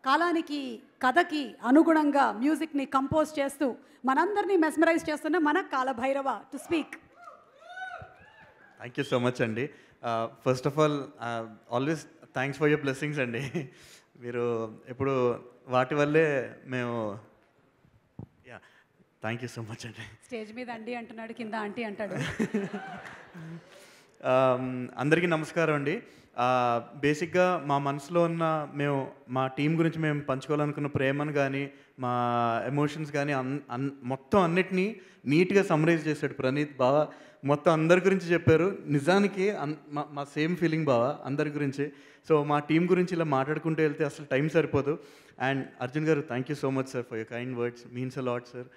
కాలానికి కథకి అనుగుణంగా మ్యూజిక్ని కంపోజ్ చేస్తూ మనందరినీ మెస్మరైజ్ చేస్తున్న మన Kaalabhairava to speak thank you so much అండి first of all always thanks for your blessings అండి మీరు ఎప్పుడు వాటి వల్లే మేము yeah thank you so much అండి స్టేజ్ మీద అండి అంటున్నాడు కింద ఆంటీ అంటాడు Um, అందరికీ నమస్కారం అండి బేసిక్గా మా మనసులో ఉన్న మేము మా టీం గురించి మేము పంచుకోవాలనుకున్న ప్రేమను కానీ మా ఎమోషన్స్ కానీ అన్ అన్ మొత్తం అన్నిటినీ నీట్గా సమ్మరైజ్ చేశాడు ప్రణీత్ బావ మొత్తం అందరి గురించి చెప్పారు నిజానికి అన్- మా మా సేమ్ ఫీలింగ్ బావ అందరి గురించి సో మా టీం గురించి ఇలా మాట్లాడుకుంటూ వెళ్తే అసలు టైం సరిపోదు అండ్ అర్జున్ గారు thank you so much sir for your kind words means a lot sir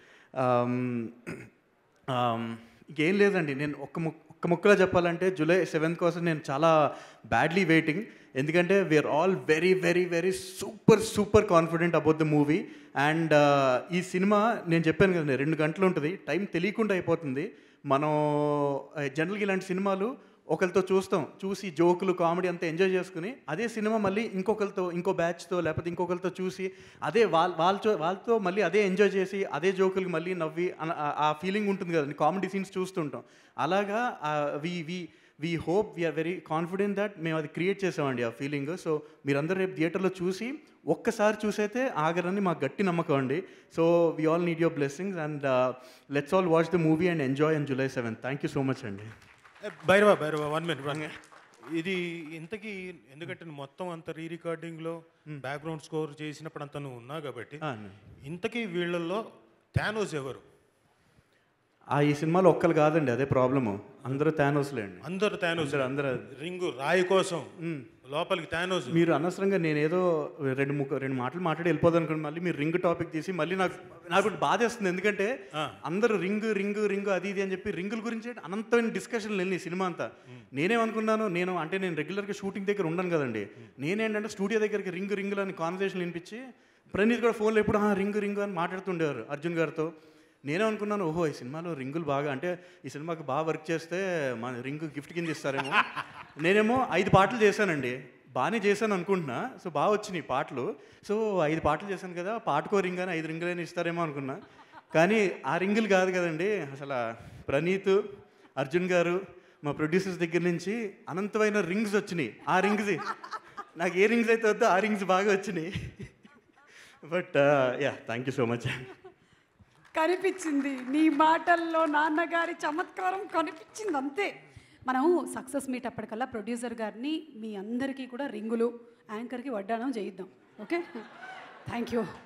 ఇంకేం లేదండి నేను ఒక్క ముక్ ఒక్క ముక్కలో చెప్పాలంటే జూలై సెవెంత్ కోసం నేను చాలా బ్యాడ్లీ వెయిటింగ్ ఎందుకంటే we are all very very very super super confident about the movie and ఈ సినిమా నేను చెప్పాను కదండి రెండు గంటలు ఉంటుంది టైం తెలియకుండా అయిపోతుంది మనం జనరల్గా ఇలాంటి సినిమాలు ఒకరితో చూస్తాం చూసి జోకులు కామెడీ అంతా ఎంజాయ్ చేసుకుని అదే సినిమా మళ్ళీ ఇంకొకరితో ఇంకో బ్యాచ్తో లేకపోతే ఇంకొకరితో చూసి అదే వాళ్ళ వాళ్ళతో వాళ్ళతో మళ్ళీ అదే ఎంజాయ్ చేసి అదే జోకులు మళ్ళీ నవ్వి అన- ఆ- ఆ ఫీలింగ్ ఉంటుంది కదండి కామెడీ సీన్స్ చూస్తుంటాం అలాగా we we we hope we are very confident that మేము అది క్రియేట్ చేసామండి ఆ ఫీలింగ్ సో మీరందరూ రేపు థియేటర్లో చూసి ఒక్కసారి చూసైతే ఆగరని మాకు గట్టి నమ్మకం అండి so we all need your blessings and let's all watch the movie and enjoy and July seventh thank you so much అండి ఏ, Bhairava Bhairava one minute one ఇది ఇంతకీ ఎందుకంటే నువ్వు మొత్తం అంత రీ రికార్డింగ్లో బ్యాక్గ్రౌండ్ స్కోర్ చేసినప్పుడు అంత నువ్వు ఉన్నావు కాబట్టి ఆ, ఇంతకీ వీళ్ళల్లో థానోస్ ఎవరు ఆ ఈ సినిమాలో ఒక్కరు కాదండి అదే ప్రాబ్లము అందరూ థానోస్లే అండి అందరు థానోస్ అందరూ అందరూ రింగు రాయి కోసం లోపలికి థానోస్ మీరు అనవసరంగా నేను ఏదో రెండు ముక్క రెండు మాటలు మాట్లాడి వెళ్ళిపోదాం అనుకోండి మళ్ళీ మీరు రింగ్ టాపిక్ తీసి మళ్ళీ నాకు నాకు బాధ వేస్తుంది ఎందుకంటే అందరూ రింగ్ రింగ్ రింగ్ అది ఇది అని చెప్పి రింగుల గురించి అనంతమైన డిస్కషన్లు వెళ్ళి సినిమా అంతా నేనేమనుకున్నాను నేను అంటే నేను రెగ్యులర్గా షూటింగ్ దగ్గర ఉండను కదండి నేనేంటంటే స్టూడియో దగ్గరికి రింగ్ రింగులు అని కాన్వర్సేషన్ వినిపించి ప్రణీత్ కూడా ఫోన్లో ఎప్పుడు "ఆ, రింగ్ రింగ్ అని మాట్లాడుతుండేవారు అర్జున్ గారితో నేనే అనుకున్నాను ఓహో ఈ సినిమాలో రింగులు బాగా అంటే ఈ సినిమాకి బాగా వర్క్ చేస్తే మా రింగ్ గిఫ్ట్ కింద ఇస్తారేమో నేనేమో ఐదు పాటలు చేశానండి బాగానే చేశాను అనుకుంటున్నా సో బాగా వచ్చినాయి పాటలు సో ఐదు పాటలు చేశాను కదా పాటకో రింగ్ అని ఐదు రింగులైనా ఇస్తారేమో అనుకున్నా కానీ ఆ రింగులు కాదు కదండి అసలు ప్రణీత్ అర్జున్ గారు మా ప్రొడ్యూసర్స్ దగ్గర నుంచి అనంతమైన రింగ్స్ వచ్చినాయి ఆ రింగ్స్ నాకు ఏ రింగ్స్ అయితే వద్దో ఆ రింగ్స్ బాగా వచ్చినాయి but yeah thank you so much కనిపించింది నీ మాటల్లో నాన్నగారి చమత్కారం కనిపించింది అంతే మనం సక్సెస్ మీట్ అప్పటికల్లా ప్రొడ్యూసర్ గారిని మీ అందరికీ కూడా రింగులు యాంకర్కి వడ్డానం చేయిద్దాం ఓకే థ్యాంక్ యూ